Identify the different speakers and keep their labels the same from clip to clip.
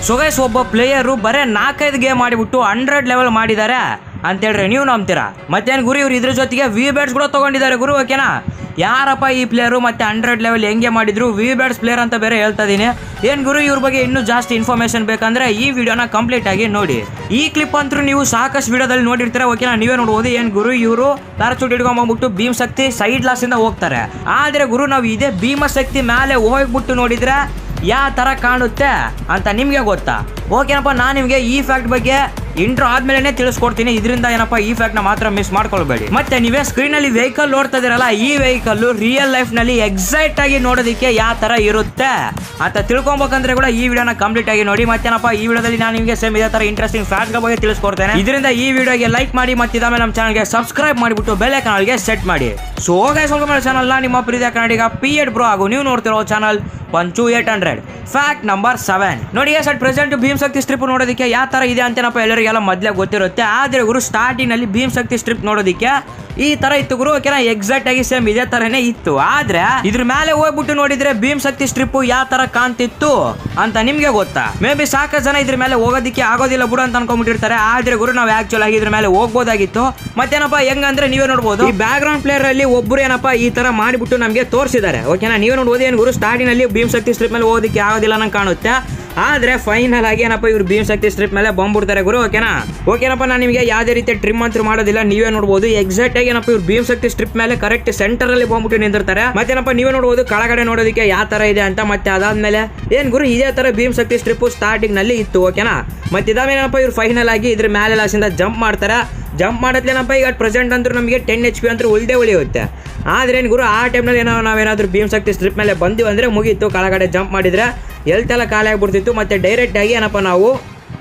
Speaker 1: so guys ಒಬ್ಬ player ಬರೇ ನಾಲ್ಕೈದು ಗೇಮ್ ಮಾಡಿಬಿಟ್ಟು ಹಂಡ್ರೆಡ್ ಲೆವೆಲ್ ಮಾಡಿದ್ದಾರೆ ಅಂತ ಹೇಳ್ರಿ ನೀವು ನಂಬ್ತೀರಾ ಮತ್ತೇನು ಗುರು ಇವ್ರು ಇದ್ರ ಜೊತೆಗೆ ವಿ ಬ್ಯಾಟ್ಸ್ ಕೂಡ ತಗೊಂಡಿದ್ದಾರೆ ಗುರು ಓಕೆನಾ ಯಾರಪ್ಪ ಈ ಪ್ಲೇಯರು ಮತ್ತೆ ಹಂಡ್ರೆಡ್ ಲೆವೆಲ್ ಹೆಂಗೆ ಮಾಡಿದ್ರು ವಿ ಬ್ಯಾಟ್ಸ್ ಪ್ಲೇಯರ್ ಅಂತ ಬೇರೆ ಹೇಳ್ತಾ ಇದೀನಿ ಏನ್ ಗುರು ಇವ್ರ ಬಗ್ಗೆ ಇನ್ನೂ ಜಾಸ್ತಿ ಇನ್ಫಾರ್ಮೇಶನ್ ಬೇಕಂದ್ರೆ ಈ ವಿಡಿಯೋನ ಕಂಪ್ಲೀಟ್ ಆಗಿ ನೋಡಿ ಈ ಕ್ಲಿಪ್ ಅಂತೂ ನೀವು ಸಾಕಷ್ಟು ವಿಡಿಯೋದಲ್ಲಿ ನೋಡಿರ್ತೀರ ಓಕೆನಾ ನೀವೇ ನೋಡ್ಬೋದು ಏನ್ ಗುರು ಇವರು ಪ್ಯಾರಾಚೂಟ್ ಹಿಡ್ಕೊಂಡ್ಬಂದ್ಬಿಟ್ಟು ಭೀಮ್ ಶಕ್ತಿ ಸೈಡ್ ಲಾಸ್ ಇಂದ ಹೋಗ್ತಾರೆ ಆದ್ರೆ ಗುರು ನಾವು ಇದೇ ಭೀಮ ಶಕ್ತಿ ಮೇಲೆ ಹೋಗ್ಬಿಟ್ಟು ನೋಡಿದ್ರೆ ಯಾವ ತರ ಕಾಣುತ್ತೆ ಅಂತ ನಿಮ್ಗೆ ಗೊತ್ತಾ ಓಕೆನಪ್ಪ ನಾನು ನಿಮಗೆ ಈ ಫ್ಯಾಕ್ಟ್ ಬಗ್ಗೆ ಇಂಟ್ರೋ ಆದ್ಮೇಲೆ ತಿಳಿಸ್ಕೊಡ್ತೀನಿ ಇದರಿಂದ ಏನಪ್ಪ ಈ ಫ್ಯಾಕ್ಟ್ ನ ಮಾತ್ರ ಮಿಸ್ ಮಾಡ್ಕೊಳ್ಬೇಡಿ ಮತ್ತೆ ನೀವೇ ಸ್ಕ್ರೀನ್ ಅಲ್ಲಿ ವೆಹಿಕಲ್ ನೋಡ್ತಾ ಇದೀರಲ್ಲ ಈ ವೆಹಿಕಲ್ ರಿಯಲ್ ಲೈಫ್ ನಲ್ಲಿ ಎಕ್ಸೈಟ್ ಆಗಿ ನೋಡೋದಕ್ಕೆ ಯಾವ ತರ ಇರುತ್ತೆ ಅಂತ ತಿಳ್ಕೊಬೇಕಂದ್ರೆ ಕೂಡ ಈ ವಿಡಿಯೋನ ಕಂಪ್ಲೀಟ್ ಆಗಿ ನೋಡಿ ಮತ್ತೇನಪ್ಪ ಈ ವಿಡಿಯೋದಲ್ಲಿ ನಾನು ನಿಮಗೆ ಸೇಮ್ ಇದೇ ತರ ಇಂಟ್ರೆಸ್ಟಿಂಗ್ ಫ್ಯಾಕ್ಟ್ ಬಗ್ಗೆ ತಿಳಿಸ್ಕೊಡ್ತೇನೆ ಇದರಿಂದ ಈ ವಿಡಿಯೋಗೆ ಲೈಕ್ ಮಾಡಿ ಮತ್ತೆ ಇದಾದ್ಮೇಲೆ ನಮ್ಮ ಚಾನಲ್ಗೆ ಸಬ್ಸ್ಕ್ರೈಬ್ ಮಾಡಿಬಿಟ್ಟು ಬೆಲೆ ಗೆ ಸೆಟ್ ಮಾಡಿ ಸೊ ಗೈಸ್ ವೆಲ್ಕಮ್ ಚಾನಲ್ ನಿಮ್ಮ ಪ್ರೀತಿಯ ಕನ್ನಡಿಗ ಪಿ ಎಡ್ ಬ್ರೋ ಹಾಗೂ ನೀವು ನೋಡ್ತಿರೋ channel Panchu eight hundred fact number seven ನೋಡಿ as at present Bheem Shakti strip ನೋಡೋದಕ್ಕೆ ಯಾವ ತರ ಇದೆ ಅಂತೇನಪ್ಪ ಎಲ್ಲರಿಗೆಲ್ಲ ಮೊದಲೇ ಗೊತ್ತಿರುತ್ತೆ ಆದ್ರೆ ಗುರು ಸ್ಟಾರ್ಟಿಂಗ್ ನಲ್ಲಿ ಭೀಮ್ ಶಕ್ತಿ ಸ್ಟ್ರಿಪ್ ನೋಡೋದಕ್ಕೆ ಈ ತರ ಇತ್ತು ಗುರು ಓಕೆನಾ ಎಕ್ಸಾಕ್ಟ್ ಆಗಿ ಸೇಮ್ ಇದೇ ತರನೇ ಇತ್ತು ಆದ್ರೆ ಇದ್ರ ಮೇಲೆ ಹೋಗ್ಬಿಟ್ಟು ನೋಡಿದ್ರೆ ಭೀಮ್ ಶಕ್ತಿ ಸ್ಟ್ರಿಪ್ ಯಾವ ತರ ಕಾಣ್ತಿತ್ತು ಅಂತ ನಿಮ್ಗೆ ಗೊತ್ತಾ ಮೇ ಬಿ ಸಾಕಷ್ಟು ಜನ ಇದ್ರ ಮೇಲೆ ಹೋಗೋದಕ್ಕೆ ಆಗೋದಿಲ್ಲ ಬಿಡು ಅಂತ ಅನ್ಕೊಂಡ್ಬಿಟ್ಟಿರ್ತಾರೆ ಆದ್ರೆ ಗುರು ನಾವು ಆಕ್ಚುಲ್ ಆಗಿ ಇದ್ರ ಮೇಲೆ ಹೋಗ್ಬೋದಾಗಿತ್ತು ಮತ್ತೇನಪ್ಪ ಹೆಂಗಂದ್ರೆ ನೀವೇ ನೋಡ್ಬೋದು ಈ ಬ್ಯಾಕ್ ಗ್ರೌಂಡ್ ಪ್ಲೇಯರ್ ಅಲ್ಲಿ ಒಬ್ರು ಏನಪ್ಪ ಈ ತರ ಮಾಡಿಬಿಟ್ಟು ನಮಗೆ ತೋರಿಸಿದ್ದಾರೆ ಓಕೆನಾ ನೀವೇ ನೋಡ್ಬೋದು ಏನು ಗುರು ಸ್ಟಾರ್ಟಿಂಗ್ ಅಲ್ಲಿ ಭೀಮ್ ಶಕ್ತಿ ಸ್ಟ್ರಿಪ್ ಮೇಲೆ ಹೋಗೋದಕ್ಕೆ ಆಗೋದಿಲ್ಲ ನಂಗೆ ಕಾಣುತ್ತೆ ಆದ್ರೆ ಫೈನಲ್ ಆಗಿ ಏನಪ್ಪ ಇವ್ರು ಭೀಮ್ ಶಕ್ತಿ ಸ್ಟ್ರಿಪ್ ಮೇಲೆ ಬಂದ್ಬಿಡ್ತಾರೆ ಗುರು ಓಕೆನಾ ಓಕೆನಪ್ಪ ನಾನು ನಿಮಗೆ ಯಾವುದೇ ರೀತಿ ಟ್ರಿಮ್ ಅಂತೂ ಮಾಡೋದಿಲ್ಲ ನೀವೇ ನೋಡ್ಬೋದು ಎಕ್ಸಾಕ್ಟ್ ಆಗಿ ಏನಪ್ಪ ಇವ್ರು ಭೀಮ್ ಶಕ್ತಿ ಸ್ಟ್ರಿಪ್ ಮೇಲೆ ಕರೆಕ್ಟ್ ಸೆಂಟರ್ ಅಲ್ಲಿ ಬಂದ್ಬಿಟ್ಟು ನಿಂತಿರ್ತಾರೆ ಮತ್ತೇನಪ್ಪ ನೀವೇ ನೋಡ್ಬೋದು ಕೆಳಗಡೆ ನೋಡೋದಕ್ಕೆ ಯಾವ ತರ ಇದೆ ಅಂತ ಮತ್ತೆ ಅದಾದ್ಮೇಲೆ ಏನ್ ಗುರು ಇದೇ ತರ ಭೀಮ್ ಶಕ್ತಿ ಸ್ಟ್ರಿಪ್ ಸ್ಟಾರ್ಟಿಂಗ್ ನಲ್ಲಿ ಇತ್ತು ಓಕೆನಾ ಮತ್ತೆ ಇದಾದ್ಮೇಲೆ ಏನಪ್ಪ ಇವ್ರು ಫೈನಲ್ ಆಗಿ ಇದ್ರ ಮೇಲೆ ಲಾಸಿಂದ ಜಂಪ್ ಮಾಡ್ತಾರೆ ಜಂಪ್ ಮಾಡೋದ್ಲೇನಪ್ಪ ಈಗ ಪ್ರೆಸೆಂಟ್ ಅಂತೂ ನಮಗೆ ಟೆನ್ ಎಚ್ ಪಿ ಅಂತೂ ಉಳ್ದೇ ಉಳಿಯುತ್ತೆ ಆದ್ರೆ ಏನು ಗುರು ಆ ಟೈಮ್ನಲ್ಲಿ ಏನೋ ನಾವೇನಾದ್ರೂ ಭೀಮ್ ಶಕ್ತಿ ಸ್ಟ್ರಿಪ್ ಮೇಲೆ ಬಂದಿವಿ ಅಂದ್ರೆ ಮುಗೀತು ಕೆಳಗಡೆ ಜಂಪ್ ಮಾಡಿದ್ರೆ ಎಲ್ತೆಲ್ಲ ಖಾಲಿ ಆಗ್ಬಿಡ್ತಿತ್ತು ಮತ್ತೆ ಡೈರೆಕ್ಟ್ ಆಗಿ ಏನಪ್ಪ ನಾವು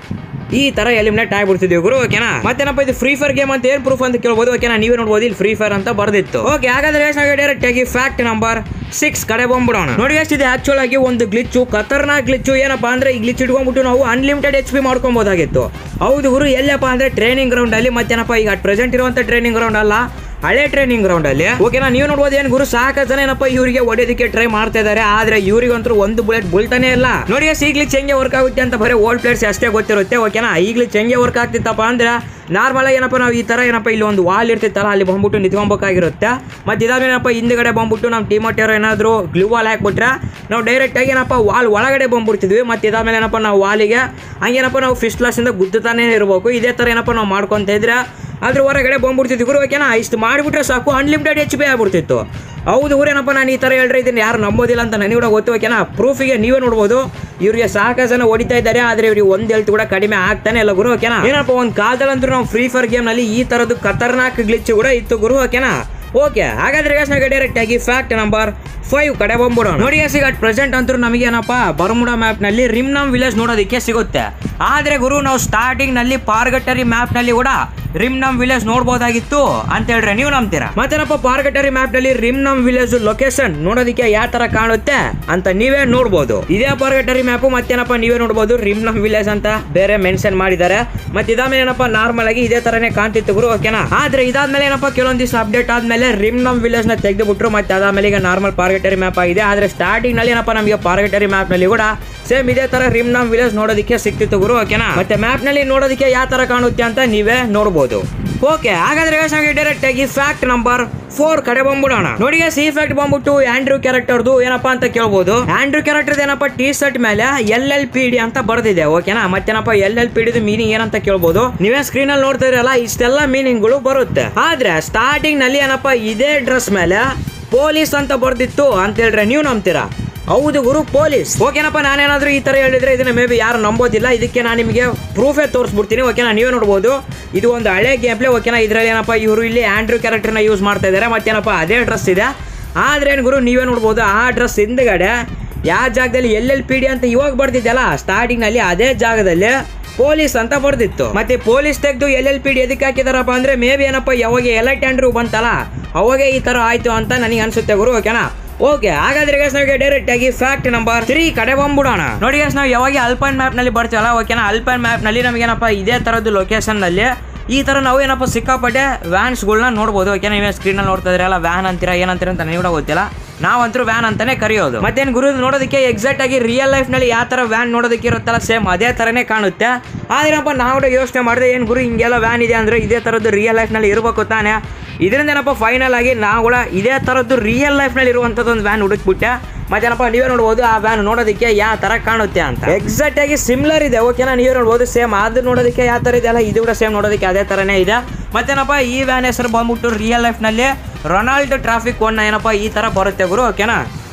Speaker 1: ಈ ತರ ಎಲಿಮಿನೇಟ್ ಆಗ್ಬಿಡ್ತಿದ್ವಿ ಗುರು ಓಕೆನಾ ಮತ್ತೇನಪ್ಪ ಇದು ಫ್ರೀ ಫೈರ್ ಗೇಮ್ ಅಂತ ಏನ್ ಪ್ರೂಫ್ ಅಂತ ಕೇಳ್ಬೋದು ಓಕೆನಾ ನೀವೇ ನೋಡ್ಬೋದು ಇಲ್ಲಿ ಫ್ರೀ ಫೈರ್ ಅಂತ ಬರ್ದಿತ್ತು ಓಕೆ ಹಾಗಾದ್ರೆ ಡೈರೆಕ್ಟ್ ಆಗಿ ಫ್ಯಾಕ್ಟ್ ನಂಬರ್ ಸಿಕ್ಸ್ ಕಡೆ ಬಂದ್ಬಿಡೋಣ ನೋಡಿ ಎಷ್ಟಿದೆ ಆಕ್ಚುಲ್ ಆಗಿ ಒಂದು ಗ್ಲಿಚ್ಚು ಖತರ್ನಾಕ್ ಗ್ಲಿಚ್ಚು ಏನಪ್ಪಾ ಅಂದ್ರೆ ಈ ಗ್ಲಿಚ್ ಇಟ್ಕೊಂಡ್ಬಿಟ್ಟು ನಾವು ಅನ್ಲಿಮಿಟೆಡ್ ಎಚ್ ಪಿ ಮಾಡ್ಕೊಬೋದಾಗಿತ್ತು ಹೌದು ಗುರು ಎಲ್ಲಪ್ಪ ಅಂದ್ರೆ ಟ್ರೈನಿಂಗ್ ಗ್ರೌಂಡ್ ಅಲ್ಲಿ ಮತ್ತೇನಪ್ಪ ಈಗ ಪ್ರೆಸೆಂಟ್ ಇರುವಂತ ಟ್ರೈನಿಂಗ್ ಗ್ರೌಂಡ್ ಅಲ್ಲ ಹಳೆ ಟ್ರೈನಿಂಗ್ ಗ್ರೌಂಡ್ ಅಲ್ಲಿ ಓಕೆನಾ ನೀವು ನೋಡ್ಬೋದು ಏನ್ ಗುರು ಸಾಕಷ್ಟು ಜನ ಏನಪ್ಪ ಇವರಿಗೆ ಹೊಡೆಯೋದಕ್ಕೆ ಟ್ರೈ ಮಾಡ್ತಾ ಇದಾರೆ ಆದ್ರೆ ಇವ್ರಿಗಂತೂ ಒಂದು ಬುಲೆಟ್ ಬೀಳ್ತಾನೆ ಇಲ್ಲ ನೋಡಿ ಈಗ್ಲಿ ಹೆಂಗೆ ವರ್ಕ್ ಆಗುತ್ತೆ ಅಂತ ಬರೀ ಓಲ್ಡ್ ಪ್ಲೇಯರ್ಸ್ ಅಷ್ಟೇ ಗೊತ್ತಿರುತ್ತೆ ಓಕೆನಾ ಈಗ್ಲಿ ಹೆಂಗೆ ವರ್ಕ್ ಆಗ್ತಿತ್ತಪ್ಪ ಅಂದ್ರೆ ನಾರ್ಮಲ್ ಆಗಿ ಏನಪ್ಪ ನಾವು ಈ ತರ ಏನಪ್ಪ ಇಲ್ಲಿ ಒಂದು ವಾಲ್ ಇರ್ತಿತ್ತಲ್ಲ ಅಲ್ಲಿ ಬಂದ್ಬಿಟ್ಟು ನಿಂತ್ಕೊಬೇಕಾಗಿರುತ್ತೆ ಮತ್ತೆ ಇದಾದ್ಮೇಲೆ ಏನಪ್ಪ ಹಿಂದ್ಗಡೆ ಬಂದ್ಬಿಟ್ಟು ನಮ್ಮ ಟೀಮ್ ಒಟ್ಟಿರೋ ಏನಾದ್ರು ಗ್ಲೂ ವಾಲ್ ಹಾಕ್ಬಿಟ್ರೆ ನಾವು ಡೈರೆಕ್ಟ್ ಆಗಿ ಏನಪ್ಪ ವಾಲ್ ಒಳಗಡೆ ಬಂದ್ಬಿಡ್ತಿದ್ವಿ ಮತ್ತೆ ಇದಾದ್ಮೇಲೆ ಏನಪ್ಪ ನಾವು ವಾಲಿಗೆ ಹಂಗೇನಪ್ಪ ನಾವು ಫಿಸ್ಟ್ ಕ್ಲಾಸಿಂದ ಗುದ್ದುತ್ತಾನೆ ಇರಬೇಕು ಇದೇ ತರ ಏನಪ್ಪ ನಾವು ಮಾಡ್ಕೊಂತ ಇದ್ರೆ ಅದ್ರ ಹೊರಗಡೆ ಬಂದ್ಬಿಡ್ತಿದ್ವಿ ಗುರು ಓಕೆನಾ ಇಷ್ಟು ಮಾಡಿಬಿಟ್ರೆ ಸಾಕು ಅನ್ಲಿಮಿಟೆಡ್ ಎಚ್ ಪಿ ಆಗ್ಬಿಡ್ತಿತ್ತು ಹೌದು ಊರೇನಪ್ಪ ನಾನು ಈ ಥರ ಹೇಳ್ರಿ ಇದನ್ನು ಯಾರು ನಂಬೋದಿಲ್ಲ ಅಂತ ನನಗೆ ಕೂಡ ಗೊತ್ತು ಓಕೆನಾ ಪ್ರೂಫಿಗೆ ನೀವೇ ನೋಡ್ಬೋದು ಇವ್ರಿಗೆ ಸಾಕಷ್ಟು ಜನ ಹೊಡಿತಾ ಇದ್ದಾರೆ ಆದರೆ ಇವ್ರಿಗೆ ಒಂದು ಹೆಲ್ತ್ ಕೂಡ ಕಡಿಮೆ ಆಗ್ತಾನೆ ಇಲ್ಲ ಗುರು ಓಕೆನಾ ಏನಪ್ಪ ಒಂದು ಕಾಲದಲ್ಲಂತೂ ನಾವು ಫ್ರೀ ಫೈರ್ ಗೇಮ್ನಲ್ಲಿ ಈ ಥರದ್ದು ಖತರ್ನಾಕ್ ಗ್ಲಿಚ್ ಕೂಡ ಇತ್ತು ಗುರು ಓಕೆನಾ ಓಕೆ ಹಾಗಾದ್ರೆ guys, ನಾವೀಗ ಡೈರೆಕ್ಟ್ ಆಗಿ ಫ್ಯಾಕ್ಟ್ ನಂಬರ್ ಫೈವ್ ಕಡೆ ಬಂದ್ಬಿಡೋಣ ನೋಡಿ ಈಗ ಅಟ್ ಪ್ರೆಸೆಂಟ್ ಅಂತೂ ನಮಗೆ ಏನಪ್ಪ ಬರ್ಮುಡಾ ಮ್ಯಾಪ್ ನಲ್ಲಿ ರಿಮ್ನಮ್ ವಿಲೇಜ್ ನೋಡೋದಕ್ಕೆ ಸಿಗುತ್ತೆ ಆದ್ರೆ ಗುರು ನಾವು ಸ್ಟಾರ್ಟಿಂಗ್ ನಲ್ಲಿ ಪಾರ್ಗಟರಿ ಮ್ಯಾಪ್ ನಲ್ಲಿ ಕೂಡ ರಿಮ್ನಮ್ ವಿಲೇಜ್ ನೋಡ್ಬೋದಾಗಿತ್ತು ಅಂತ ಹೇಳ್ರೆ ನೀವು ನಂಬ್ತೀರಾ ಮತ್ತೇನಪ್ಪ ಪಾರ್ಗಟರಿ ಮ್ಯಾಪ್ ನಲ್ಲಿ ರಿಮ್ನಮ್ ವಿಲೇಜ್ ಲೊಕೇಶನ್ ನೋಡೋದಕ್ಕೆ ಯಾವ ತರ ಕಾಣುತ್ತೆ ಅಂತ ನೀವೇ ನೋಡ್ಬೋದು ಇದೇ ಪಾರ್ಗಟರಿ ಮ್ಯಾಪ್ ಮತ್ತೇನಪ್ಪ ನೀವೇ ನೋಡ್ಬೋದು ರಿಮ್ನಮ್ ವಿಲೇಜ್ ಅಂತ ಬೇರೆ ಮೆನ್ಷನ್ ಮಾಡಿದ್ದಾರೆ ಮತ್ತೆ ಇದಾದ್ಮೇಲೆ ಏನಪ್ಪ ನಾರ್ಮಲ್ ಆಗಿ ಇದೇ ತರನೇ ಕಾಣ್ತಿತ್ತು ಗುರು ಓಕೆನಾ ಆದ್ರೆ ಇದಾದ್ಮೇಲೆ ಏನಪ್ಪ ಕೆಲವೊಂದಿಷ್ಟು ಅಪ್ಡೇಟ್ ಆದ್ಮೇಲೆ ರಿಮ್ನಮ್ ವಿಲೇಜ್ ನ ತೆಗೆದು ಬಿಟ್ರು ಮತ್ತೆ ಅದಾದ್ಮೇಲೆ ಈಗ ನಾರ್ಮಲ್ ಪಾರ್ಗಟರಿ ಮ್ಯಾಪ್ ಆಗಿದೆ ಆದ್ರೆ ಸ್ಟಾರ್ಟಿಂಗ್ ನಲ್ಲಿ ಏನಪ್ಪ ನಮಗೆ ಪಾರ್ಗಟರಿ ಮ್ಯಾಪ್ ನಲ್ಲಿ ಕೂಡ ಸೇಮ್ ಇದೇ ತರ ರಿಮ್ನಮ್ ವಿಲೇಜ್ ನೋಡೋದಕ್ಕೆ ಸಿಕ್ತಿತ್ತು ಗುರು ಓಕೆನಾ ಮತ್ತೆ ಮ್ಯಾಪ್ ನಲ್ಲಿ ನೋಡೋದಕ್ಕೆ ಯಾವ ತರ ಕಾಣುತ್ತೆ ಅಂತ ನೀವೇ ನೋಡ್ಬೋದು ಓಕೆ ಹಾಗಾದ್ರೆ ಡೈರೆಕ್ಟ್ ಆಗಿ ಫ್ಯಾಕ್ಟ್ ನಂಬರ್ ಫೋರ್ ಕಡೆ ಬಂದ್ಬಿಡೋಣ ನೋಡಿ ಸಿ ಫ್ಯಾಕ್ಟ್ ಬಂದ್ಬಿಟ್ಟು ಆಂಡ್ರೂ ಕ್ಯಾರೆಕ್ಟರ್ದು ಏನಪ್ಪಾ ಅಂತ ಕೇಳ್ಬೋದು ಆಂಡ್ರೂ ಕ್ಯಾರೆಕ್ಟರ್ ಏನಪ್ಪ ಟಿ ಶರ್ಟ್ ಮೇಲೆ ಎಲ್ ಎಲ್ ಪಿ ಡಿ ಅಂತ ಬರ್ದಿದೆ ಓಕೆನಾ ಮತ್ತೇನಪ್ಪ L L P D meaning ಏನಂತ ಕೇಳ್ಬೋದು ನೀವೇ ಸ್ಕ್ರೀನ್ ಅಲ್ಲಿ ನೋಡ್ತಾ ಇರಲ್ಲ ಇಷ್ಟೆಲ್ಲ ಮೀನಿಂಗ್ಗಳು ಬರುತ್ತೆ ಆದ್ರೆ ಸ್ಟಾರ್ಟಿಂಗ್ ನಲ್ಲಿ ಏನಪ್ಪ ಇದೇ ಡ್ರೆಸ್ ಮೇಲೆ ಪೊಲೀಸ್ ಅಂತ ಬರ್ದಿತ್ತು ಅಂತ ಹೇಳ್ರೆ ನೀವು ನಂಬ್ತೀರಾ ಹೌದು ಗುರು ಪೊಲೀಸ್ ಓಕೆನಪ್ಪ ನಾನೇನಾದ್ರೂ ಈ ತರ ಹೇಳಿದ್ರೆ ಇದನ್ನ ಮೇ ಬಿ ಯಾರು ನಂಬೋದಿಲ್ಲ ಇದಕ್ಕೆ ನಾನು ನಿಮಗೆ ಪ್ರೂಫೇ ತೋರಿಸ್ಬಿಡ್ತೀನಿ ಓಕೆನಾ ನೀವೇ ನೋಡ್ಬೋದು ಇದು ಒಂದು ಹಳೆ ಗೇಮ್ ಪ್ಲೇ ಓಕೆನಾ ಇದ್ರಲ್ಲಿ ಏನಪ್ಪ ಇವರು ಇಲ್ಲಿ ಆಂಡ್ರೂ ಕ್ಯಾರೆಕ್ಟರ್ನ ಯೂಸ್ ಮಾಡ್ತಾ ಇದ್ದಾರೆ ಮತ್ತೇನಪ್ಪ ಅದೇ ಡ್ರೆಸ್ ಇದೆ ಆದ್ರೆ ಏನು ಗುರು ನೀವೇ ನೋಡ್ಬೋದು ಆ ಡ್ರೆಸ್ ಹಿಂದ್ಗಡೆ ಯಾವ ಜಾಗದಲ್ಲಿ ಎಲ್ ಎಲ್ ಪಿ ಡಿ ಅಂತ ಇವಾಗ ಬರ್ತಿದ್ದಲ್ಲ ಸ್ಟಾರ್ಟಿಂಗ್ ನಲ್ಲಿ ಅದೇ ಜಾಗದಲ್ಲಿ ಪೊಲೀಸ್ ಅಂತ ಬರ್ದಿತ್ತು ಮತ್ತೆ ಪೊಲೀಸ್ ತೆಗೆದು ಎಲ್ ಎಲ್ ಪಿ ಡಿ ಎದಕ್ಕೆ ಹಾಕಿದಾರಪ್ಪ ಅಂದ್ರೆ ಮೇ ಬಿ ಏನಪ್ಪ ಯಾವಾಗ ಎಲೈಟ್ ಆಂಡ್ರೂ ಬಂತಲ್ಲ ಅವಾಗೆ ಈ ತರ ಆಯ್ತು ಅಂತ ನನಗೆ ಅನ್ಸುತ್ತೆ ಗುರು ಓಕೆನಾ ಓಕೆ ಹಾಗಾದ್ರೆ ಗೈಸ್ ನಾವೀಗ ಡೈರೆಕ್ಟ್ ಆಗಿ ಫ್ಯಾಕ್ಟ್ ನಂಬರ್ ತ್ರೀ ಕಡೆ ಬಂದ್ಬಿಡೋಣ ನೋಡಿ ಗೈಸ್ ನಾವು ಯಾವಾಗ ಅಲ್ಪೈನ್ ಮ್ಯಾಪ್ ನಲ್ಲಿ ಬರ್ತೀವಲ್ಲ ಓಕೆನಾ ಅಲ್ಪೈನ್ ಮ್ಯಾಪ್ ನಲ್ಲಿ ನಮಗೇನಪ್ಪ ಇದೇ ತರದ್ದು ಲೊಕೇಶನ್ ನಲ್ಲಿ ಈ ಥರ ನಾವು ಏನಪ್ಪ ಸಿಕ್ಕಾಪಟ್ಟೆ ವ್ಯಾನ್ಸ್ಗಳನ್ನ ನೋಡ್ಬೋದು ಓಕೆ ನೀವೇ ಸ್ಕ್ರೀನಲ್ಲಿ ನೋಡ್ತಾ ಇದ್ರಲ್ಲ ವ್ಯಾನ್ ಅಂತೀರಾ ಏನಂತೀರ ಅಂತ ನನಗೆ ಕೂಡ ಗೊತ್ತಿಲ್ಲ ನಾವಂತರೂ ವ್ಯಾನ್ ಅಂತಾನೆ ಕರೆಯೋದು ಮತ್ತೇನು ಗುರು ಇದು ನೋಡೋದಕ್ಕೆ ಎಕ್ಸಾಕ್ಟ್ ಆಗಿ ರಿಯಲ್ ಲೈಫ್ನಲ್ಲಿ ಯಾವ ಥರ ವ್ಯಾನ್ ನೋಡೋದಕ್ಕೆ ಇರುತ್ತಲ್ಲ ಸೇಮ್ ಅದೇ ಥರನೇ ಕಾಣುತ್ತೆ ಆದ್ರೇನಪ್ಪ ನಾವು ಕೂಡ ಯೋಚನೆ ಮಾಡಿದೆ ಏನು ಗುರು ಹಿಂಗೆಲ್ಲ ವ್ಯಾನ್ ಇದೆ ಅಂದರೆ ಇದೇ ಥರದ್ದು ರಿಯಲ್ ಲೈಫ್ನಲ್ಲಿ ಇರಬೇಕು ತಾನೇ ಇದರಿಂದ ಏನಪ್ಪ ಫೈನಲ್ ಆಗಿ ನಾವು ಕೂಡ ಇದೇ ಥರದ್ದು ರಿಯಲ್ ಲೈಫ್ನಲ್ಲಿ ಇರುವಂಥದ್ದು ಒಂದು ವ್ಯಾನ್ ಹುಡುಕ್ಬಿಟ್ಟೆ ಮತ್ತೇನಪ್ಪ ನೀವೇ ನೋಡ್ಬೋದು ಆ ವ್ಯಾನ್ ನೋಡೋದಕ್ಕೆ ಯಾವ ಥರ ಕಾಣುತ್ತೆ ಅಂತ ಎಕ್ಸಾಕ್ಟ್ ಆಗಿ ಸಿಮಿಲರ್ ಇದೆ ಓಕೆನಾ ನೀವೇ ನೋಡ್ಬೋದು ಸೇಮ್ ಅದು ನೋಡೋದಕ್ಕೆ ಯಾವ ಥರ ಇದೆ ಅಲ್ಲ ಇದು ಕೂಡ ಸೇಮ್ ನೋಡೋದಕ್ಕೆ ಅದೇ ಥರನೇ ಇದೆ ಮತ್ತೇನಪ್ಪ ಈ ವ್ಯಾನ್ ಹೆಸರು ಬಂದ್ಬಿಟ್ಟು ರಿಯಲ್ ಲೈಫ್ನಲ್ಲಿ ರೊನಾಲ್ಡ್ ಟ್ರಾಫಿಕ್ ಒನ್ ಏನಪ್ಪ ಈ ಥರ ಬರುತ್ತೆ ಗುರು ಓಕೆನಾ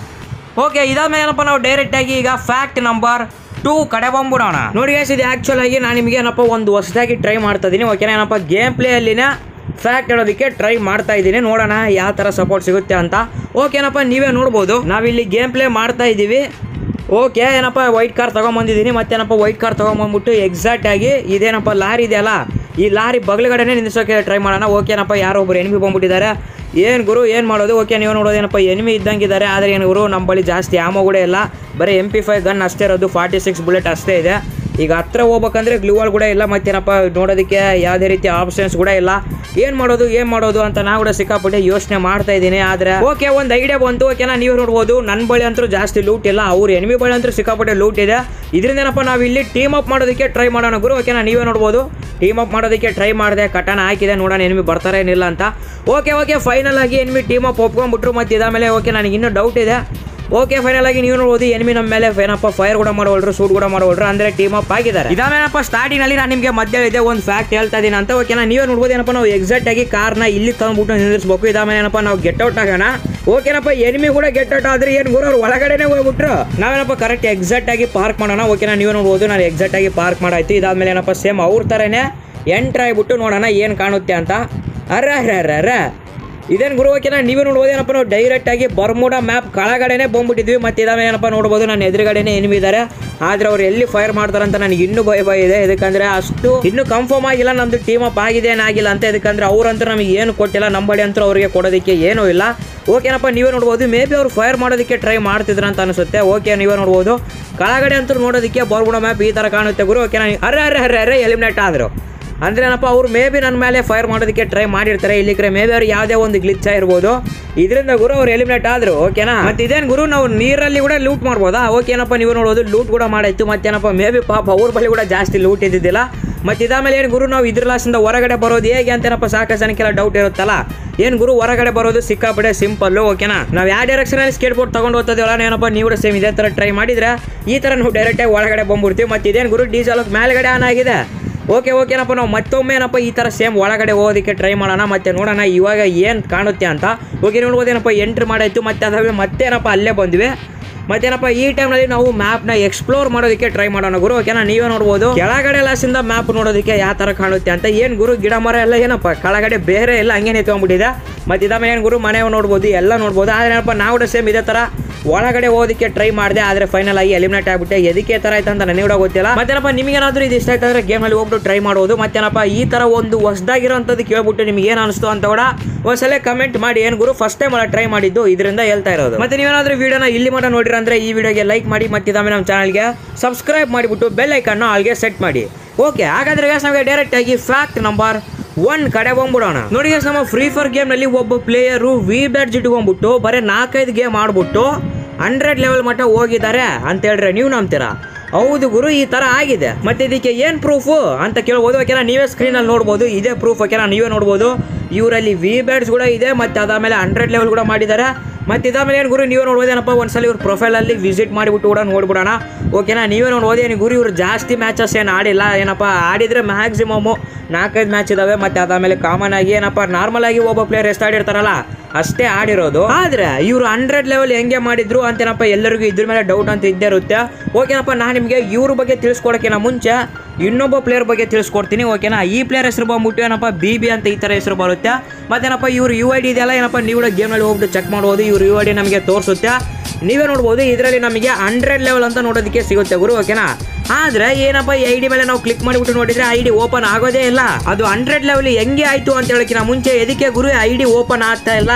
Speaker 1: ಓಕೆ ಇದಾದ್ಮೇಲೆ ಏನಪ್ಪ ನಾವು ಡೈರೆಕ್ಟ್ ಆಗಿ ಈಗ ಫ್ಯಾಕ್ಟ್ ನಂಬರ್ ಟೂ ಕಡೆ ಬಂದ್ಬಿಡೋಣ ನೋಡಿ guys, ಇದು ಆ್ಯಕ್ಚುಲ್ ಆಗಿ ನಾನು ನಿಮಗೆ ಏನಪ್ಪ ಒಂದು ಹೊಸದಾಗಿ ಟ್ರೈ ಮಾಡ್ತಾ ಇದ್ದೀನಿ ಓಕೆನಾ ಏನಪ್ಪ ಗೇಮ್ ಪ್ಲೇ ಅಲ್ಲಿನ ಫ್ಯಾಕ್ಟ್ ಹೇಳೋದಕ್ಕೆ ಟ್ರೈ ಮಾಡ್ತಾ ಇದ್ದೀನಿ ನೋಡೋಣ ಯಾವ ಥರ ಸಪೋರ್ಟ್ ಸಿಗುತ್ತೆ ಅಂತ ಓಕೆನಪ್ಪ ನೀವೇ ನೋಡ್ಬೋದು ನಾವಿಲ್ಲಿ ಗೇಮ್ ಪ್ಲೇ ಮಾಡ್ತಾ ಇದ್ದೀವಿ ಓಕೆ ಏನಪ್ಪ ವೈಟ್ ಕಾರ್ ತೊಗೊಂಬಂದಿದ್ದೀನಿ ಮತ್ತೇನಪ್ಪ ವೈಟ್ ಕಾರ್ ತೊಗೊಂಬಂದ್ಬಿಟ್ಟು ಎಕ್ಸಾಕ್ಟ್ ಆಗಿ ಇದೇನಪ್ಪ ಲಾರಿ ಇದೆಯಲ್ಲ ಈ ಲಾರಿ ಬಗಲುಗಡೆನೇ ನಿಲ್ಲಿಸೋಕೆ ಟ್ರೈ ಮಾಡೋಣ ಓಕೆನಪ್ಪ ಯಾರೋ ಒಬ್ರು ಎನಿಮಿ ಬಂದ್ಬಿಟ್ಟಿದ್ದಾರೆ ಏನು ಗುರು ಏನು ಮಾಡೋದು ಓಕೆ ನೀವು ನೋಡೋದು ಏನಪ್ಪ ಎನಿಮಿ ಇದ್ದಂಗಿದ್ದಾರೆ ಆದರೆ ಏನು ಗುರು ನಮ್ಮ ಬಳಿ ಜಾಸ್ತಿ ಆಮೋ ಕೂಡ ಇಲ್ಲ ಬರೀ ಎಮ್ ಪಿ ಫೈವ್ ಗನ್ ಅಷ್ಟೇ ಇರೋದು ಫಾರ್ಟಿ ಸಿಕ್ಸ್ ಬುಲೆಟ್ ಅಷ್ಟೇ ಇದೆ ಈಗ ಹತ್ರ ಹೋಗ್ಬೇಕಂದ್ರೆ ಗ್ಲೂವಲ್ ಕೂಡ ಇಲ್ಲ ಮತ್ತೇನಪ್ಪ ನೋಡೋದಕ್ಕೆ ಯಾವುದೇ ರೀತಿ ಆಪ್ಷನ್ಸ್ ಕೂಡ ಇಲ್ಲ ಏನು ಮಾಡೋದು ಏನು ಮಾಡೋದು ಅಂತ ನಾವು ಕೂಡ ಸಿಕ್ಕಾಪಟ್ಟೆ ಯೋಚನೆ ಮಾಡ್ತಾ ಇದ್ದೀನಿ ಆದರೆ ಓಕೆ ಒಂದು ಐಡಿಯಾ ಬಂತು ಓಕೆನಾ ನೀವು ನೋಡ್ಬೋದು ನನ್ನ ಬಳಿ ಅಂತೂ ಜಾಸ್ತಿ ಲೂಟ್ ಇಲ್ಲ ಅವ್ರ ಎನಿಮಿ ಬಳಿ ಅಂತೂ ಸಿಕ್ಕಾಪಟ್ಟೆ ಲೂಟ್ ಇದೆ ಇದರಿಂದ ಏನಪ್ಪ ನಾವು ಇಲ್ಲಿ ಟೀಮ್ ಅಪ್ ಮಾಡೋದಕ್ಕೆ ಟ್ರೈ ಮಾಡೋಣ ಗುರು ಓಕೆನಾ ನೀವೇ ನೋಡ್ಬೋದು ಟೀಮ್ ಅಪ್ ಮಾಡೋದಕ್ಕೆ ಟ್ರೈ ಮಾಡಿದೆ ಕಟನ ಹಾಕಿದೆ ನೋಡೋಣ ಎನಿಮಿ ಬರ್ತಾರೆ ಏನಿಲ್ಲ ಅಂತ ಓಕೆ ಓಕೆ ಫೈನಲ್ ಆಗಿ ಎನಿಮಿ ಟೀಮ್ ಅಪ್ ಒಪ್ಕೊಂಡ್ಬಿಟ್ರು ಮತ್ತು ಇದಾದಮೇಲೆ ಓಕೆ ನನಗೆ ಇನ್ನೂ ಡೌಟ್ ಇದೆ ಓಕೆ ಫೈನಲ್ ಆಗಿ ನೀವು ನೋಡ್ಬೋದು ಎನಿಮಿ ನಮ್ಮ ಮೇಲೆ ಏನಪ್ಪ ಫೈರ್ ಕೂಡ ಮಾಡೋಲ್ರು ಶೂಟ್ ಕೂಡ ಮಾಡೋಲ್ರು ಅಂದ್ರೆ ಟೀಮ್ ಅಪ್ ಆಗಿದ್ದಾರೆ ಇದಾವೇನಪ್ಪ ಸ್ಟಾರ್ಟಿಂಗ್ ಅಲ್ಲಿ ನಾನು ನಿಮಗೆ ಮಧ್ಯ ಇದೆ ಒಂದು ಫ್ಯಾಕ್ಟ್ ಹೇಳ್ತಾ ಇದೀನಿ ಅಂತ ಓಕೆನಾ ನೀವೇ ನೋಡ್ಬೋದು ಏನಪ್ಪ ನಾವು ಎಕ್ಸಾಕ್ಟ್ ಆಗಿ ಕಾರ್ನ ಇಲ್ಲಿ ತಂದ್ಬಿಟ್ಟು ನಿಲ್ಲಿಸ್ಬೇಕು ಇದಾಮೇಲೆ ಏನಪ್ಪ ನಾವು ಗೆಟ್ ಔಟ್ ಆಗೋಣ ಓಕೆನಪ್ಪ ಎನಿಮಿ ಕೂಡ ಗೆಟ್ ಔಟ್ ಆದ್ರೆ ಏನು ಗುರು ಅವ್ರು ಒಳಗಡೆನೆ ಹೋಗ್ಬಿಟ್ರು ನಾವೇನಪ್ಪ ಕರೆಕ್ಟ್ ಎಕ್ಸಾಕ್ಟ್ ಆಗಿ ಪಾರ್ಕ್ ಮಾಡೋಣ ಓಕೆನಾ ನೀವೇ ನೋಡ್ಬೋದು ನಾನು ಎಕ್ಸಾಕ್ಟ್ ಆಗಿ ಪಾರ್ಕ್ ಮಾಡಾಯ್ತು ಇದಾದ್ಮೇಲೆ ಏನಪ್ಪ ಸೇಮ್ ಅವ್ರ ಥರನೇ ಎಂಟ್ರ್ ಆಗಿಬಿಟ್ಟು ನೋಡೋಣ ಏನು ಕಾಣುತ್ತೆ ಅಂತ ಅರ್ರ ಅರ್ರ ಅರ್ರ ಅರ್ರ ಇದೇನು ಗುರು ಓಕೆನಾ ನೀವೇ ನೋಡ್ಬೋದು ಏನಪ್ಪ ನಾವು ಡೈರೆಕ್ಟ್ ಆಗಿ ಬರ್ಮುಡ ಮ್ಯಾಪ್ ಕೆಳಗಡೆನೆ ಬಂದ್ಬಿಟ್ಟಿದ್ವಿ ಮತ್ತೆ ಇದಾವೆ ಏನಪ್ಪ ನೋಡ್ಬೋದು ನಾನು ಎದುರುಗಡೆನೆ ಎನಿಮಿ ಇದ್ದಾರೆ ಆದ್ರೆ ಅವ್ರು ಎಲ್ಲಿ ಫೈರ್ ಮಾಡ್ತಾರಂತ ನನಗೆ ಇನ್ನೂ ಭಯ ಭಯ ಇದೆ ಇದಕ್ಕಂದ್ರೆ ಅಷ್ಟು ಇನ್ನೂ ಕನ್ಫರ್ಮ್ ಆಗಿಲ್ಲ ನಮ್ದು ಟೀಮ್ ಅಪ್ ಆಗಿದೆ ಏನಾಗಿಲ್ಲ ಅಂತ ಇದಕ್ಕಂದ್ರೆ ಅವ್ರಂತೂ ನಮಗೆ ಏನು ಕೊಟ್ಟಿಲ್ಲ ನಮ್ಮ ಬಳಿ ಅಂತೂ ಅವರಿಗೆ ಕೊಡೋದಕ್ಕೆ ಏನೂ ಇಲ್ಲ ಓಕೆನಪ್ಪ ನೀವೇ ನೋಡ್ಬೋದು ಮೇ ಬಿ ಅವ್ರು ಫೈರ್ ಮಾಡೋದಕ್ಕೆ ಟ್ರೈ ಮಾಡ್ತಿದ್ರು ಅಂತ ಅನಿಸುತ್ತೆ ಓಕೆ ನೀವೇ ನೋಡ್ಬೋದು ಕೆಳಗಡೆ ಅಂತೂ ನೋಡೋದಕ್ಕೆ ಬರ್ಮುಡ ಮ್ಯಾಪ್ ಈ ಥರ ಕಾಣುತ್ತೆ ಗುರು ಓಕೆನಾ ಅರೆ ಅರೆ ಅರೆ ಅರೆ ಎಲಿಮಿನೇಟ್ ಆದರು ಅಂದ್ರೆ ಏನಪ್ಪ ಅವ್ರು ಮೇ ಬಿ ನನ್ನ ಮೇಲೆ ಫೈರ್ ಮಾಡೋದಕ್ಕೆ ಟ್ರೈ ಮಾಡಿರ್ತಾರೆ ಇಲ್ಲಿ ಕಡೆ ಮೇ ಬಿ ಅವ್ರು ಯಾವುದೇ ಒಂದು ಗ್ಲಿಚ್ ಇರ್ಬೋದು ಇದರಿಂದ ಗುರು ಅವ್ರು ಎಲಿಮಿನೇಟ್ ಆದ್ರು ಓಕೆನಾ ಮತ್ತೆ ಇದೇನು ಗುರು ನಾವು ನೀರಲ್ಲಿ ಕೂಡ ಲೂಟ್ ಮಾಡ್ಬೋದಾ ಓಕೆನಪ್ಪ ನೀವು ನೋಡೋದು ಲೂಟ್ ಕೂಡ ಮಾಡಾಯ್ತು ಮತ್ತೇನಪ್ಪ ಮೇ ಬಿ ಪಾಪ ಅವ್ರ ಬಳಿ ಕೂಡ ಜಾಸ್ತಿ ಲೂಟ್ ಇದ್ದಿದ್ದಿಲ್ಲ ಮತ್ತೆ ಇದಾದ್ಮೇಲೆ ಏನು ಗುರು ನಾವು ಇದ್ರ ಲಾಸಿಂದ ಹೊರಗಡೆ ಬರೋದು ಹೇಗೆ ಅಂತೇನಪ್ಪ ಸಾಕಷ್ಟು ಜನಕ್ಕೆಲ್ಲ ಡೌಟ್ ಇರುತ್ತಲ್ಲ ಏನು ಗುರು ಹೊರಗಡೆ ಬರೋದು ಸಿಕ್ಕಾಪಟ್ಟೆ ಸಿಂಪಲ್ಲು ಓಕೆನಾ ನಾವು ಯಾವ ಡೈರೆಕ್ಷನಲ್ಲಿ ಸ್ಕೇಟ್ ಬೋರ್ಡ್ ತಗೊಂಡು ಹೋಗ್ತದೇವಲ್ಲ ಏನಪ್ಪ ನೀವು ಕೂಡ ಸೇಮ್ ಇದೇ ಥರ ಟ್ರೈ ಮಾಡಿದ್ರೆ ಈ ಥರ ನಾವು ಡೈರೆಕ್ಟಾಗಿ ಒಳಗಡೆ ಬಂದ್ಬಿಡ್ತೀವಿ ಮತ್ತೆ ಇದೇನು ಗುರು ಡೀಸೆಲ್ ಮೇಲ್ಗಡೆ ಆನ್ ಆಗಿದೆ ಓಕೆ ಓಕೆನಪ್ಪ ನಾವು ಮತ್ತೊಮ್ಮೆ ಏನಪ್ಪ ಈ ಥರ ಸೇಮ್ ಒಳಗಡೆ ಹೋಗೋದಕ್ಕೆ ಟ್ರೈ ಮಾಡೋಣ ಮತ್ತೆ ನೋಡೋಣ ಇವಾಗ ಏನು ಕಾಣುತ್ತೆ ಅಂತ ಓಕೆ ನೋಡ್ಬೋದೇನಪ್ಪ ಎಂಟ್ರಿ ಮಾಡಾಯ್ತು ಮತ್ತೆ ಅದಾವೆ ಮತ್ತೇನಪ್ಪ ಅಲ್ಲೇ ಬಂದ್ವಿ ಮತ್ತೇನಪ್ಪ ಈ ಟೈಮ್ನಲ್ಲಿ ನಾವು ಮ್ಯಾಪ್ನ ಎಕ್ಸ್ಪ್ಲೋರ್ ಮಾಡೋದಕ್ಕೆ ಟ್ರೈ ಮಾಡೋಣ ಗುರು ಓಕೆನಾ ನೀವೇ ನೋಡ್ಬೋದು ಕೆಳಗಡೆ ಲಾಸಿಂದ ಮ್ಯಾಪ್ ನೋಡೋದಕ್ಕೆ ಯಾವ ಥರ ಕಾಣುತ್ತೆ ಅಂತ ಏನು ಗುರು ಗಿಡ ಮರ ಎಲ್ಲ ಏನಪ್ಪ ಕೆಳಗಡೆ ಬೇರೆ ಎಲ್ಲ ಹಂಗೆ ನಿಂತ್ಕೊಂಡ್ಬಿಟ್ಟಿದೆ ಮತ್ತೆ ಇದಾದ್ಮೇಲೆ ಏನು ಗುರು ಮನೆ ನೋಡ್ಬೋದು ಎಲ್ಲ ನೋಡ್ಬೋದು ಆದರೆ ಏನಪ್ಪ ನಾವು ಕೂಡ ಸೇಮ್ ಇದೇ ಥರ ಒಳಗಡೆ ಹೋಗೋದಕ್ಕೆ ಟ್ರೈ ಮಾಡಿದೆ ಆದರೆ ಫೈನಲ್ ಆಗಿ ಎಲಿಮಿನೇಟ್ ಆಗ್ಬಿಟ್ಟೆ ಎದಕ್ಕೆ ಥರ ಆಯ್ತು ಅಂತ ನನಗೆ ಕೂಡ ಗೊತ್ತಿಲ್ಲ ಮತ್ತೇನಪ್ಪ ನಿಮಗೇನಾದ್ರೂ ಇದು ಇಷ್ಟ ಆಯ್ತು ಅಂದ್ರೆ ಗೇಮಲ್ಲಿ ಹೋಗ್ಬಿಟ್ಟು ಟ್ರೈ ಮಾಡೋದು ಮತ್ತೇನಪ್ಪ ಈ ಥರ ಒಂದು ಹೊಸದಾಗಿರೋಂಥದ್ದು ಕೇಳ್ಬಿಟ್ಟು ನಿಮ್ಗೆ ಏನು ಅನಿಸ್ತು ಅಂತ ಕೂಡ ಒಂದ್ಸಲ ಕಮೆಂಟ್ ಮಾಡಿ ಏನು ಗುರು ಫಸ್ಟ್ ಟೈಮ್ ಅಲ್ಲ ಟ್ರೈ ಮಾಡಿದ್ದು ಇದರಿಂದ ಹೇಳ್ತಾ ಇರೋದು ಮತ್ತೆ ನೀವೇನಾದ್ರೂ ವಿಡಿಯೋನ ಇಲ್ಲಿ ಮಟ್ಟ ನೋಡಿರ ಅಂದ್ರೆ ಈ ವಿಡಿಯೋಗೆ ಲೈಕ್ ಮಾಡಿ ಮತ್ತೆ ಇದಾವೆ ನಮ್ಮ ಚಾನಲ್ಗೆ ಸಬ್ಸ್ಕ್ರೈಬ್ ಮಾಡಿಬಿಟ್ಟು ಬೆಲ್ ಐಕನ್ನು ಅಲ್ಲಿಗೆ ಸೆಟ್ ಮಾಡಿ ಓಕೆ ಹಾಗಾದ್ರೆ guys ನಮಗೆ ಡೈರೆಕ್ಟ್ ಆಗಿ ಫ್ಯಾಕ್ಟ್ ನಂಬರ್ ಒನ್ ಕಡೆ ಬಂದ್ಬಿಡೋಣ ನೋಡಿ guys, ನಮ್ಮ ಫ್ರೀ ಫೈರ್ ಗೇಮ್ ನಲ್ಲಿ ಒಬ್ಬ ಪ್ಲೇಯರು ವಿ ಬ್ಯಾಟ್ ಇಟ್ಕೊಂಡ್ಬಿಟ್ಟು ಬರೀ ನಾಲ್ಕೈದು ಗೇಮ್ ಆಡ್ಬಿಟ್ಟು ಹಂಡ್ರೆಡ್ ಲೆವೆಲ್ ಮಟ್ಟ ಹೋಗಿದ್ದಾರೆ ಅಂತ ಹೇಳ್ರೆ ನೀವು ನಂಬ್ತೀರಾ ಹೌದು ಗುರು ಈ ತರ ಆಗಿದೆ ಮತ್ತೆ ಇದಕ್ಕೆ ಏನ್ ಪ್ರೂಫು ಅಂತ ಕೇಳ್ಬೋದು ಓಕೆನಾ ನೀವೇ ಸ್ಕ್ರೀನ್ ಅಲ್ಲಿ ನೋಡ್ಬೋದು ಇದೇ ಪ್ರೂಫ್ ಓಕೆನಾ ನೀವೇ ನೋಡ್ಬೋದು ಇವರಲ್ಲಿ ವಿ ಬ್ಯಾಟ್ಸ್ ಕೂಡ ಇದೆ ಮತ್ತೆ ಅದಾದ್ಮೇಲೆ ಹಂಡ್ರೆಡ್ ಲೆವೆಲ್ ಕೂಡ ಮಾಡಿದ್ದಾರೆ ಮತ್ತೆ ಇದಾದ್ಮೇಲೆ ಏನು ಗುರು ನೀವೇ ನೋಡ್ಬೋದೇನಪ್ಪ ಒಂದ್ಸಲ ಇವ್ರ ಪ್ರೊಫೈಲಲ್ಲಿ ವಿಸಿಟ್ ಮಾಡಿಬಿಟ್ಟು ಕೂಡ ನೋಡ್ಬಿಡೋಣ ಓಕೆನಾ ನೀವೇ ನೋಡ್ಬೋದು ಏನು ಗುರು ಇವ್ರು ಜಾಸ್ತಿ ಮ್ಯಾಚಸ್ ಏನು ಆಡಿಲ್ಲ ಏನಪ್ಪ ಆಡಿದ್ರೆ ಮ್ಯಾಕ್ಸಿಮಮ್ಮು ನಾಲ್ಕೈದು ಮ್ಯಾಚ್ ಇದಾವೆ ಮತ್ತೆ ಅದಾದ್ಮೇಲೆ ಕಾಮನ್ ಆಗಿ ಏನಪ್ಪ ನಾರ್ಮಲ್ ಆಗಿ ಒಬ್ಬ ಪ್ಲೇಯರ್ ಎಷ್ಟು ಆಡಿರ್ತಾರಲ್ಲ ಅಷ್ಟೇ ಆಡಿರೋದು ಆದ್ರೆ ಇವರು ಹಂಡ್ರೆಡ್ ಲೆವೆಲ್ ಹೆಂಗೆ ಮಾಡಿದ್ರು ಅಂತೇನಪ್ಪ ಎಲ್ಲರಿಗೂ ಇದ್ರ ಮೇಲೆ ಡೌಟ್ ಅಂತ ಇದ್ದೇ ಇರುತ್ತೆ ಓಕೆನಪ್ಪ ನಾನು ನಿಮಗೆ ಇವ್ರ ಬಗ್ಗೆ ತಿಳಿಸ್ಕೊಡೋಕ್ಕಿಂತ ಮುಂಚೆ ಇನ್ನೊಬ್ಬ ಪ್ಲೇಯರ್ ಬಗ್ಗೆ ತಿಳಿಸ್ಕೊಡ್ತೀನಿ ಓಕೆನಾ ಈ ಪ್ಲೇಯರ್ ಹೆಸರು ಬಂದ್ಬಿಟ್ಟು ಏನಪ್ಪ ಬಿ ಬಿ ಅಂತ ಈ ಥರ ಹೆಸರು ಬರುತ್ತೆ ಮತ್ತೇನಪ್ಪ ಇವ್ರು ಯು ಐ ಡಿ ಇದೆಯಲ್ಲ ಏನಪ್ಪ ನೀವು ಕೂಡ ಗೇಮ್ನಲ್ಲಿ ಹೋಗ್ಬಿಟ್ಟು ಚೆಕ್ ಮಾಡ್ಬೋದು ಇವ್ರು ಯು ಐ ಡಿ ನಮಗೆ ತೋರಿಸುತ್ತೆ ನೀವೇ ನೋಡ್ಬೋದು ಇದರಲ್ಲಿ ನಮಗೆ ಹಂಡ್ರೆಡ್ ಲೆವೆಲ್ ಅಂತ ನೋಡೋದಕ್ಕೆ ಸಿಗುತ್ತೆ ಗುರು ಓಕೆನಾ ಆದ್ರೆ ಏನಪ್ಪ ಈ ಐ ಡಿ ಮೇಲೆ ನಾವು ಕ್ಲಿಕ್ ಮಾಡಿಬಿಟ್ಟು ನೋಡಿದ್ರೆ ಐ ಡಿ ಓಪನ್ ಆಗೋದೇ ಇಲ್ಲ ಅದು ಹಂಡ್ರೆಡ್ ಲೆವೆಲ್ ಹೆಂಗೆ ಆಯ್ತು ಅಂತ ಹೇಳಕ್ಕಿಂತ ಮುಂಚೆ ಎದಕ್ಕೆ ಗುರು ಐ ಡಿ ಓಪನ್ ಆಗ್ತಾ ಇಲ್ಲ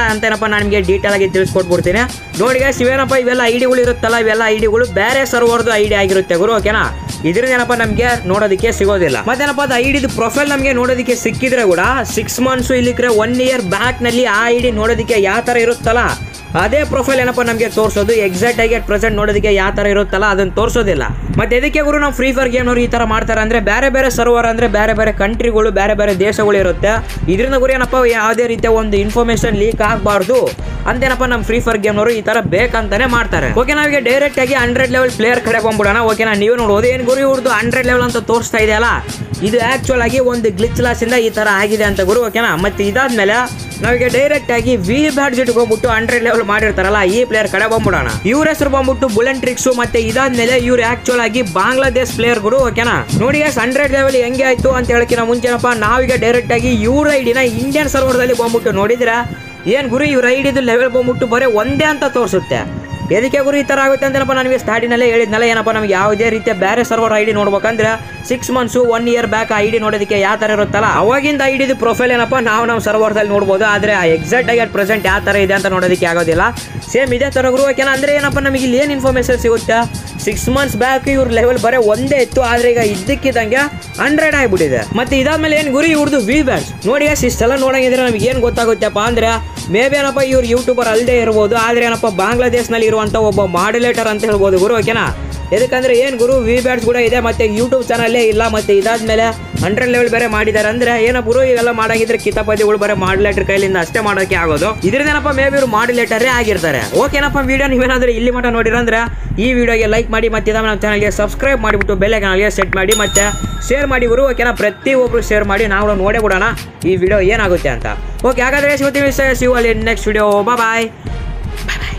Speaker 1: ಅಂತ ಏನಪ್ಪ ನಾನು ನಿಮಗೆ ಡೀಟೇಲ್ ಆಗಿ ತಿಳಿಸ್ಕೊಟ್ಬಿಡ್ತೀನಿ ನೋಡಿ guys, ಇವೇನಪ್ಪ ಇವೆಲ್ಲ ಐಡಿಗಳು ಇರುತ್ತಲ್ಲ ಇವೆಲ್ಲ ಐಡಿಗಳು ಬೇರೆ ಸರ್ವರ್ದು ಐಡಿ ಆಗಿರುತ್ತೆ ಗುರು ಓಕೆನಾ ಇದರಿಂದ ಏನಪ್ಪ ನಮಗೆ ನೋಡೋದಕ್ಕೆ ಸಿಗೋದಿಲ್ಲ ಮತ್ತೇನಪ್ಪ ಅದು ಐಡಿದು ಪ್ರೊಫೈಲ್ ನಮಗೆ ನೋಡೋದಕ್ಕೆ ಸಿಕ್ಕಿದ್ರೆ ಕೂಡ ಸಿಕ್ಸ್ ಮಂತ್ಸು ಇಲ್ಲಿಕ್ರೆ ಒನ್ ಇಯರ್ ಬ್ಯಾಕ್ನಲ್ಲಿ ಆ ಐಡಿ ನೋಡೋದಕ್ಕೆ ಯಾವ ಥರ ಇರುತ್ತಲ್ಲ ಅದೇ ಪ್ರೊಫೈಲ್ ಏನಪ್ಪ ನಮಗೆ ತೋರಿಸೋದು ಎಕ್ಸಾಕ್ಟ್ ಆಗಿ ಅಟ್ ಪ್ರೆಸೆಂಟ್ ನೋಡೋದಕ್ಕೆ ಯಾವ ಥರ ಇರುತ್ತಲ್ಲ ಅದನ್ನು ತೋರಿಸೋದಿಲ್ಲ ಮತ್ತೆ ಇದಕ್ಕೆ ಗುರು ನಾವು ಫ್ರೀ ಫೈರ್ ಗೇಮ್ನವರು ಈ ಥರ ಮಾಡ್ತಾರೆ ಅಂದರೆ ಬೇರೆ ಬೇರೆ ಸರ್ವರ್ ಅಂದರೆ ಬೇರೆ ಬೇರೆ ಕಂಟ್ರಿಗಳು ಬೇರೆ ಬೇರೆ ದೇಶಗಳು ಇರುತ್ತೆ ಇದರಿಂದ ಗುರು ಏನಪ್ಪ ಯಾವುದೇ ರೀತಿಯ ಒಂದು ಇನ್ಫಾರ್ಮೇಷನ್ ಲೀಕ್ ಆಗಬಾರ್ದು ಅಂತೇನಪ್ಪ ನಮ್ಮ ಫ್ರೀ ಫೈರ್ ಗೇಮ್ನವರು ಈ ಥರ ಬೇಕಂತಾನೆ ಮಾಡ್ತಾರೆ ಓಕೆ ನಾವೀಗ ಡೈರೆಕ್ಟ್ ಆಗಿ ಹಂಡ್ರೆಡ್ ಲೆವೆಲ್ ಪ್ಲೇಯರ್ ಕಡೆ ಬಂದ್ಬಿಡೋಣ ಓಕೆನಾ ನೀವು ನೋಡ್ಬೋದು ಏನು ಗುರು ಇವ್ರದ್ದು ಹಂಡ್ರೆಡ್ ಲೆವೆಲ್ ಅಂತ ತೋರಿಸ್ತಾ ಇದೆಯಲ್ಲ ಇದು ಆ್ಯಕ್ಚುಲ್ ಆಗಿ ಒಂದು ಗ್ಲಿಚ್ ಲಾಸಿಂದ ಈ ಥರ ಆಗಿದೆ ಅಂತ ಗುರು ಓಕೆನಾ ಮತ್ತೆ ಇದಾದ್ಮೇಲೆ ನಾವೀಗ ಡೈರೆಕ್ಟ್ ಆಗಿ ವಿ ಬ್ಯಾಟ್ ಹೋಗ್ಬಿಟ್ಟು ಹಂಡ್ರೆಡ್ ಲೆವೆಲ್ ಮಾಡಿರ್ತಾರಲ್ಲ ಈ ಪ್ಲೇಯರ್ ಕಡೆ ಬಂದ್ಬಿಡೋಣ ಇವ್ರ ಹೆಸರು ಬಂದ್ಬಿಟ್ಟು ಬುಲೆನ್ ಟ್ರಿಕ್ಸು ಮತ್ತೆ ಇದಾದ್ಮೇಲೆ ಇವ್ರು ಆಕ್ಚುಲ್ ಆಗಿ ಬಾಂಗ್ಲಾದೇಶ್ ಪ್ಲೇಯರ್ ಗುರು ಓಕೆನಾ ನೋಡಿ ಹಂಡ್ರೆಡ್ ಲೆವೆಲ್ ಹೆಂಗೆ ಆಯ್ತು ಅಂತ ಹೇಳಕ್ಕಿನ ಮುಂಚೆನಪ್ಪ ನಾವೀಗ ಡೈರೆಕ್ಟ್ ಆಗಿ ಇವ್ರ ಐಡಿನ ಇಂಡಿಯನ್ ಸರ್ವರ್ದಲ್ಲಿ ಬಂದ್ಬಿಟ್ಟು ನೋಡಿದ್ರೆ ಏನ್ ಗುರು ಇವ್ರ ಐಡಿದು ಲೆವೆಲ್ ಬಂದ್ಬಿಟ್ಟು ಬರೀ ಒಂದೇ ಅಂತ ತೋರಿಸುತ್ತೆ ಎದಕ್ಕೆ ಗುರು ಈ ಥರ ಆಗುತ್ತೆ ಅಂತೇನಪ್ಪ ನನಗೆ ಸ್ಟಾರ್ಟಿನಲ್ಲೇ ಹೇಳಿದ್ನಲ್ಲ ಏನಪ್ಪ ನಮಗೆ ಯಾವುದೇ ರೀತಿಯ ಬೇರೆ ಸರ್ವರ್ ಐ ಡಿ ನೋಡ್ಬೇಕಂದ್ರೆ six months one year back I D ನೋಡೋದಕ್ಕೆ ಯಾವ ಥರ ಇರುತ್ತಲ್ಲ ಅವಾಗಿಂದ ಐ ಡಿದು ಪ್ರೊಫೈಲ್ ಏನಪ್ಪ ನಾವು ನಮ್ಮ ಸರ್ವರ್ದಲ್ಲಿ ನೋಡ್ಬೋದು ಆದರೆ ಎಕ್ಸಾಕ್ಟ್ ಆಗಿ ಅಟ್ ಪ್ರೆಸೆಂಟ್ ಯಾವ ಥರ ಇದೆ ಅಂತ ನೋಡೋದಕ್ಕೆ ಆಗೋದಿಲ್ಲ ಸೇಮ್ ಇದೇ ಥರ ಗುರು ಓಕೆನಾ ಅಂದರೆ ಏನಪ್ಪ ನಮಗೆ ಇಲ್ಲಿ ಏನು ಇನ್ಫಾರ್ಮೇಷನ್ ಸಿಗುತ್ತೆ ಸಿಕ್ಸ್ ಮಂತ್ಸ್ ಬ್ಯಾಕ್ ಇವ್ರ ಲೆವೆಲ್ ಬರೀ ಒಂದೇ ಇತ್ತು ಆದರೆ ಈಗ ಇದ್ದಕ್ಕಿದ್ದಂಗೆ ಹಂಡ್ರೆಡ್ ಆಗಿಬಿಟ್ಟಿದೆ ಮತ್ತೆ ಇದಾದ್ಮೇಲೆ ಏನು ಗುರಿ ಇವ್ರದ್ದು ವಿ ಬ್ಯಾಟ್ಸ್ ನೋಡಿ guys, ಇಷ್ಟೆಲ್ಲ ನೋಡಂಗಿದ್ರೆ ನಮಗೆ ಏನು ಗೊತ್ತಾಗುತ್ತಪ್ಪ ಅಂದ್ರೆ ಮೇ ಬಿ ಏನಪ್ಪ ಇವ್ರು ಯೂಟ್ಯೂಬರ್ ಅಲ್ಲದೆ ಇರ್ಬೋದು ಆದರೆ ಏನಪ್ಪ ಬಾಂಗ್ಲಾದೇಶನಲ್ಲಿ ಇರುವಂಥ ಒಬ್ಬ ಮಾಡ್ಯುಲೇಟರ್ ಅಂತ ಹೇಳ್ಬೋದು ಗುರು ಓಕೆನಾ ಎದಕ್ಕಂದ್ರೆ ಏನು ಗುರು ವಿ ಬ್ಯಾಟ್ಸ್ ಕೂಡ ಇದೆ ಮತ್ತೆ ಯೂಟ್ಯೂಬ್ ಚಾನಲ್ಲೇ ಇಲ್ಲ ಮತ್ತೆ ಇದಾದ್ಮೇಲೆ ಹಂಡ್ರೆಡ್ ಲೆವೆಲ್ ಬೇರೆ ಮಾಡಿದ್ದಾರೆ ಅಂದ್ರೆ ಏನೋ ಗುರು ಇವೆಲ್ಲ ಮಾಡಂಗಿದ್ರೆ ಕಿತಾಪತಿಗಳು ಬರೀ ಮಾಡ್ಯುಲೇಟರ್ ಕೈಲಿಂದ ಅಷ್ಟೇ ಮಾಡೋಕೆ ಆಗೋದು ಇದರಿಂದೇನಪ್ಪ ಮೇ ಬಿ ಇವರು ಮಾಡ್ಯುಲೇಟರೇ ಆಗಿರ್ತಾರೆ ಓಕೆನಪ್ಪ ವಿಡಿಯೋ ನೀವೇನಾದ್ರೂ ಇಲ್ಲಿ ಮಟ್ಟ ನೋಡಿರಂದ್ರೆ ಈ ವಿಡಿಯೋಗೆ ಲೈಕ್ ಮಾಡಿ ಮತ್ತೆ ಇದಾದ ನಮ್ಮ ಚಾನಲ್ಗೆ ಸಬ್ಸ್ಕ್ರೈಬ್ ಮಾಡಿಬಿಟ್ಟು ಬೆಲೆ ಚಾನಲ್ಗೆ ಸೆಟ್ ಮಾಡಿ ಮತ್ತೆ ಶೇರ್ ಮಾಡಿ ಗುರು ಓಕೆನಾ ಪ್ರತಿಯೊಬ್ಬರು ಶೇರ್ ಮಾಡಿ ನಾವು ನೋಡೇ ಬಿಡೋಣ ಈ ವಿಡಿಯೋ ಏನಾಗುತ್ತೆ ಅಂತ ಓಕೆ ಹಾಗಾದ್ರೆ ಇವತ್ತಿನ ವಿಷಯ ಸಿಗುವಲ್ಲಿ ನೆಕ್ಸ್ಟ್ ವಿಡಿಯೋ ಬಾಯ್ ಬಾಯ್